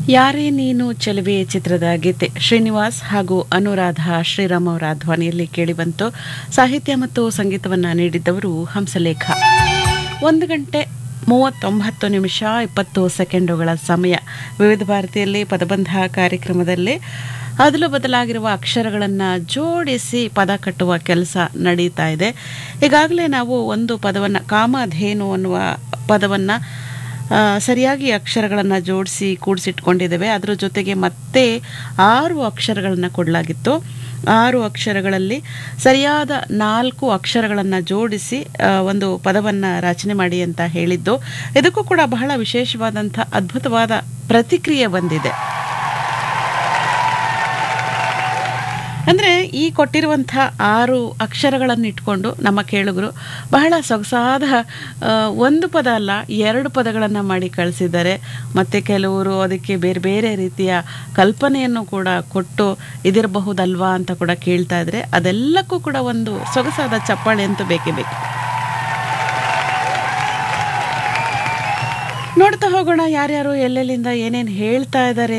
ಯಾರೇ ನೀನು ಚೆಲುವೆ ಚಿತ್ರದ ಗೀತೆ ಶ್ರೀನಿವಾಸ್ ಹಾಗೂ ಅನುರಾಧ ಶ್ರೀರಾಮ್ ಅವರ ಧ್ವನಿಯಲ್ಲಿ ಕೇಳಿಬಂತು ಸಾಹಿತ್ಯ ಮತ್ತು ಸಂಗೀತವನ್ನು ನೀಡಿದ್ದವರು ಹಂಸಲೇಖ ಒಂದು ಗಂಟೆ ಮೂವತ್ತೊಂಬತ್ತು ನಿಮಿಷ ಇಪ್ಪತ್ತು ಸೆಕೆಂಡುಗಳ ಸಮಯ ವಿವಿಧ ಭಾರತಿಯಲ್ಲಿ ಪದಬಂಧ ಕಾರ್ಯಕ್ರಮದಲ್ಲಿ ಅದಲು ಬದಲಾಗಿರುವ ಅಕ್ಷರಗಳನ್ನು ಜೋಡಿಸಿ ಪದ ಕಟ್ಟುವ ಕೆಲಸ ನಡೀತಾ ಇದೆ ಈಗಾಗಲೇ ನಾವು ಒಂದು ಪದವನ್ನು ಕಾಮಧೇನು ಅನ್ನುವ ಪದವನ್ನು ಆ, ಸರಿಯಾಗಿ ಅಕ್ಷರಗಳನ್ನು ಜೋಡಿಸಿ ಕೂಡಿಸಿಟ್ಕೊಂಡಿದ್ದೇವೆ ಅದರ ಜೊತೆಗೆ ಮತ್ತೆ ಆರು ಅಕ್ಷರಗಳನ್ನು ಕೊಡಲಾಗಿತ್ತು ಆರು ಅಕ್ಷರಗಳಲ್ಲಿ ಸರಿಯಾದ ನಾಲ್ಕು ಅಕ್ಷರಗಳನ್ನು ಜೋಡಿಸಿ ಆ, ಒಂದು ಪದವನ್ನು ರಚನೆ ಮಾಡಿ ಅಂತ ಹೇಳಿದ್ದು ಇದಕ್ಕೂ ಕೂಡ ಬಹಳ ವಿಶೇಷವಾದಂಥ ಅದ್ಭುತವಾದ ಪ್ರತಿಕ್ರಿಯೆ ಬಂದಿದೆ ಅಂದರೆ ಈ ಕೊಟ್ಟಿರುವಂಥ ಆರು ಅಕ್ಷರಗಳನ್ನು ಇಟ್ಕೊಂಡು ನಮ್ಮ ಕೇಳುಗರು ಬಹಳ ಸೊಗಸಾದ ಆ, ಒಂದು ಪದ ಅಲ್ಲ ಎರಡು ಪದಗಳನ್ನು ಮಾಡಿ ಕಳಿಸಿದ್ದಾರೆ ಮತ್ತು ಕೆಲವರು ಅದಕ್ಕೆ ಬೇರೆ ಬೇರೆ ರೀತಿಯ ಕಲ್ಪನೆಯನ್ನು ಕೂಡ ಕೊಟ್ಟು ಇದಿರಬಹುದಲ್ವಾ ಅಂತ ಕೂಡ ಕೇಳ್ತಾ ಇದ್ರೆ ಅದೆಲ್ಲಕ್ಕೂ ಕೂಡ ಒಂದು ಸೊಗಸಾದ ಚಪ್ಪಾಳೆ ಅಂತೂ ಬೇಕೇ ಬೇಕು ನೋಡ್ತಾ ಹೋಗೋಣ ಯಾರ್ಯಾರು ಎಲ್ಲೆಲ್ಲಿಂದ ಏನೇನು ಹೇಳ್ತಾ ಇದ್ದಾರೆ